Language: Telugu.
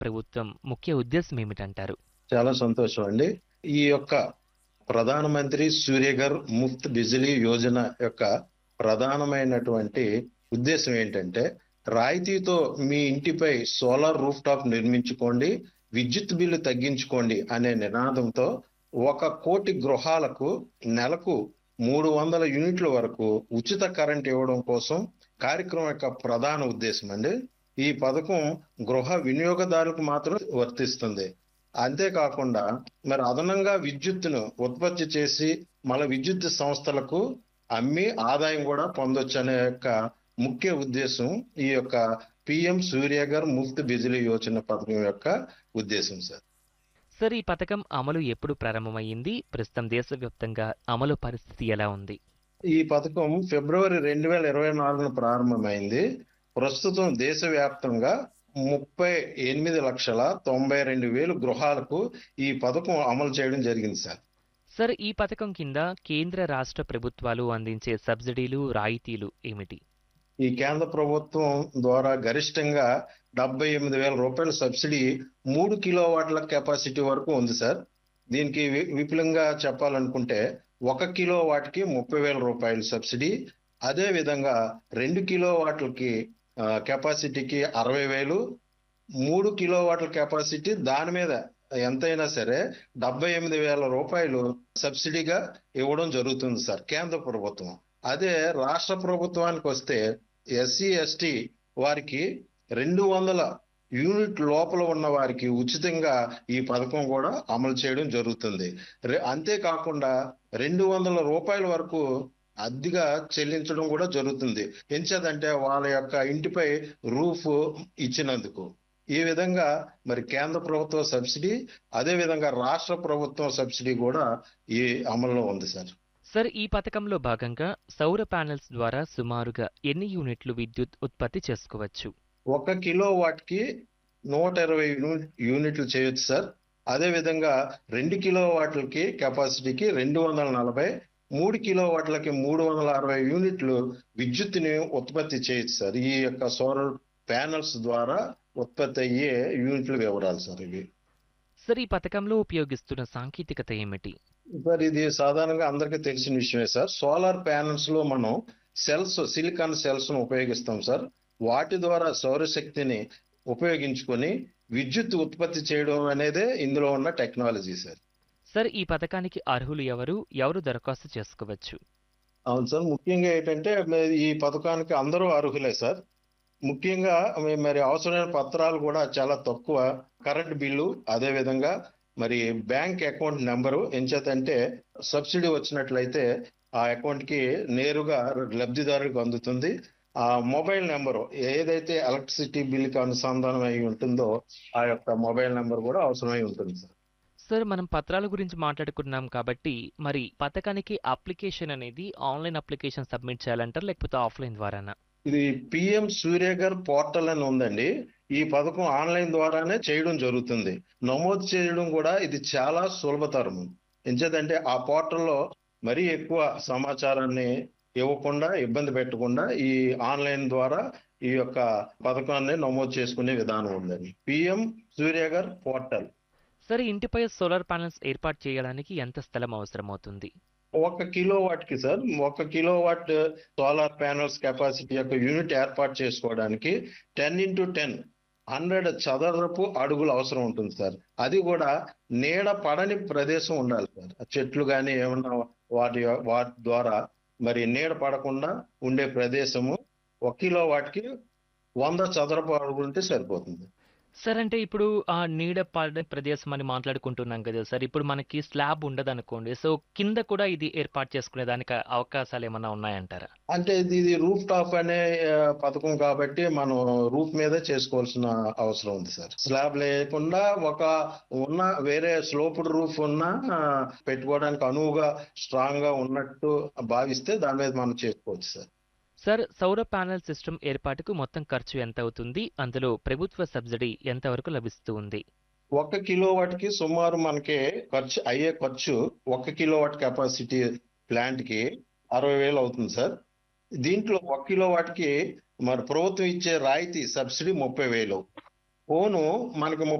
ప్రభుత్వం ముఖ్య ఉద్దేశం ఏమిటంటారు చాలా సంతోషం అండి ఈ యొక్క ప్రధానమంత్రి సూర్యఘర్ ముఫ్త్ బిజిలీ యోజన యొక్క ప్రధానమైనటువంటి ఉద్దేశం ఏంటంటే రాయితీతో మీ ఇంటిపై సోలార్ రూఫ్ టాప్ నిర్మించుకోండి విద్యుత్ బిల్లు తగ్గించుకోండి అనే నినాదంతో ఒక కోటి గృహాలకు నెలకు మూడు వందల యూనిట్ల వరకు ఉచిత కరెంట్ ఇవ్వడం కోసం కార్యక్రమం యొక్క ప్రధాన ఉద్దేశం అండి ఈ పథకం గృహ వినియోగదారులకు మాత్రం వర్తిస్తుంది అంతేకాకుండా మరి అదనంగా విద్యుత్తును ఉత్పత్తి చేసి మన విద్యుత్ సంస్థలకు అమ్మి ఆదాయం కూడా పొందొచ్చు అనే యొక్క ముఖ్య ఉద్దేశం ఈ యొక్క పిఎం సూర్యగర్ ముఫ్త్ బిజిలీ యోజన పథకం యొక్క ఉద్దేశం సార్ సార్ ఈ పథకం అమలు ఎప్పుడు ప్రారంభమైంది ప్రస్తుతం దేశవ్యాప్తంగా అమలు పరిస్థితి ఎలా ఉంది ఈ పథకం ఫిబ్రవరి రెండు వేల ఇరవై నాలుగున ప్రారంభమైంది ప్రస్తుతం దేశవ్యాప్తంగా ముప్పై ఎనిమిది లక్షల తొంభై రెండు వేలు గృహాలకు ఈ పథకం అమలు చేయడం జరిగింది సార్ సార్ ఈ పథకం కింద కేంద్ర రాష్ట్ర ప్రభుత్వాలు అందించే సబ్సిడీలు రాయితీలు ఏమిటి ఈ కేంద్ర ప్రభుత్వం ద్వారా గరిష్టంగా డెబ్బై ఎనిమిది వేల రూపాయల సబ్సిడీ మూడు కిలో వాట్ల కెపాసిటీ వరకు ఉంది సార్ దీనికి వి- విపులంగా చెప్పాలనుకుంటే ఒక కిలో వాట్కి ముప్పై వేల రూపాయల సబ్సిడీ అదే విధంగా రెండు కిలో వాట్లకి ఆ, కెపాసిటీకి అరవై వేలు మూడు కిలో వాట్ల కెపాసిటీ దాని మీద ఎంతైనా సరే డెబ్బై ఎనిమిది వేల రూపాయలు సబ్సిడీగా ఇవ్వడం జరుగుతుంది సార్ కేంద్ర ప్రభుత్వం అదే రాష్ట్ర ప్రభుత్వానికి వస్తే ఎస్సీ ఎస్టీ వారికి రెండు వందల యూనిట్ లోపల ఉన్న వారికి ఉచితంగా ఈ పథకం కూడా అమలు చేయడం జరుగుతుంది రె- అంతేకాకుండా రెండు వందల రూపాయల వరకు అద్దెగా చెల్లించడం కూడా జరుగుతుంది ఎంచేదంటే వాళ్ళ యొక్క ఇంటిపై రూఫ్ ఇచ్చినందుకు ఈ విధంగా మరి కేంద్ర ప్రభుత్వ సబ్సిడీ అదే విధంగా రాష్ట్ర ప్రభుత్వం సబ్సిడీ కూడా ఈ అమల్లో ఉంది సార్ సార్ ఈ పథకంలో భాగంగా సౌర ప్యానెల్స్ ద్వారా సుమారుగా ఎన్ని యూనిట్లు విద్యుత్ ఉత్పత్తి చేసుకోవచ్చు ఒక కిలో వాట్కి నూట ఇరవై యూని- యూనిట్లు చేయొచ్చు సార్ అదే విధంగా రెండు కిలో వాట్లకి కెపాసిటీకి రెండు వందల నలభై మూడు కిలో వాట్లకి మూడు వందల అరవై యూనిట్లు విద్యుత్తుని ఉత్పత్తి చేయొచ్చు సార్ ఈ యొక్క సోలార్ ప్యానల్స్ ద్వారా ఉత్పత్తి అయ్యే యూనిట్ల వివరాలు సార్ ఇవి సార్ ఈ పథకంలో ఉపయోగిస్తున్న సాంకేతికత ఏమిటి సార్ ఇది సాధారణంగా అందరికీ తెలిసిన విషయమే సార్ సోలార్ ప్యానల్స్ లో మనం సెల్స్ సిలికాన్ సెల్స్ ను ఉపయోగిస్తాం సార్ వాటి ద్వారా సౌరశక్తిని ఉపయోగించుకొని విద్యుత్ ఉత్పత్తి చేయడం అనేదే ఇందులో ఉన్న టెక్నాలజీ సార్ సార్ ఈ పథకానికి అర్హులు ఎవరు ఎవరు దరఖాస్తు చేసుకోవచ్చు అవును సార్ ముఖ్యంగా ఏంటంటే మరి ఈ పథకానికి అందరూ అర్హులే సార్ ముఖ్యంగా మ- మరి అవసరమైన పత్రాలు కూడా చాలా తక్కువ కరెంట్ బిల్లు అదే విధంగా మరి బ్యాంక్ అకౌంట్ నెంబరు ఎంచేతంటే సబ్సిడీ వచ్చినట్లయితే ఆ అకౌంట్ కి నేరుగా లబ్ధిదారుడికి అందుతుంది ఆ మొబైల్ నెంబరు ఏదైతే ఎలక్ట్రిసిటీ బిల్కి అనుసంధానం అయి ఉంటుందో ఆ యొక్క మొబైల్ నెంబర్ కూడా అవసరమై ఉంటుంది సార్ సార్ మనం పత్రాల గురించి మాట్లాడుకున్నాం కాబట్టి మరి పథకానికి అప్లికేషన్ అనేది ఆన్లైన్ అప్లికేషన్ సబ్మిట్ చేయాలంటారు లేకపోతే ఆఫ్లైన్ ద్వారానా ఇది పిఎం సూర్యగర్ పోర్టల్ అని ఉందండి ఈ పథకం ఆన్లైన్ ద్వారానే చేయడం జరుగుతుంది నమోదు చేయడం కూడా ఇది చాలా సులభతరం ఎంచేదంటే ఆ పోర్టల్లో మరీ ఎక్కువ సమాచారాన్ని ఇవ్వకుండా ఇబ్బంది పెట్టకుండా ఈ ఆన్లైన్ ద్వారా ఈ యొక్క పథకాన్ని నమోదు చేసుకునే విధానం ఉందండి పిఎం సూర్యగర్ పోర్టల్ సార్ ఇంటిపై సోలార్ ప్యానెల్స్ ఏర్పాటు చేయడానికి ఎంత స్థలం అవసరమవుతుంది ఒక కిలో వాట్ కి సార్ ఒక kilo watt solar panels capacity యొక్క యూనిట్ ఏర్పాటు చేసుకోవడానికి టెన్ ఇంటూ టెన్ హండ్రెడ్ చదరపు అడుగులు అవసరం ఉంటుంది సార్ అది కూడా నీడ పడని ప్రదేశం ఉండాలి సార్ చెట్లు కానీ ఏమన్నా వాటి వాటి ద్వారా మరి నీడ పడకుండా ఉండే ప్రదేశము ఒక కిలో వాటికి వంద చదరపు అడుగులు ఉంటే సరిపోతుంది సార్ అంటే ఇప్పుడు ఆ నీడ పడే ప్రదేశం అని మాట్లాడుకుంటున్నాం కదా సార్ ఇప్పుడు మనకి స్లాబ్ ఉండదు అనుకోండి సో కింద కూడా ఇది ఏర్పాటు చేసుకునే దానికి అవకాశాలు ఏమన్నా ఉన్నాయంటారా అంటే ఇది ఇది రూఫ్ టాప్ అనే ఆ, పథకం కాబట్టి మనం రూఫ్ మీదే చేసుకోవాల్సిన అవసరం ఉంది సార్ స్లాబ్ లేకుండా ఒక ఉన్న వేరే స్లోప్డ్ రూఫ్ ఉన్న ఆ, పెట్టుకోవడానికి అనువుగా స్ట్రాంగ్ గా ఉన్నట్టు భావిస్తే దాని మీద మనం చేసుకోవచ్చు సార్ సార్ సౌర ప్యానెల్ సిస్టమ్ ఏర్పాటుకు మొత్తం ఖర్చు ఎంత అవుతుంది అందులో ప్రభుత్వ సబ్సిడీ ఎంతవరకు లభిస్తూ ఉంది ఒక కిలో వాట్కి సుమారు మనకి ఖర్చు అయ్యే ఖర్చు ఒక కిలో వాట్ కెపాసిటీ ప్లాంట్ కి అరవై వేలు అవుతుంది సార్ దీంట్లో ఒక కిలో వాట్కి మరి ప్రభుత్వం ఇచ్చే రాయితీ సబ్సిడీ ముప్పై వేలు ఫోను మనకి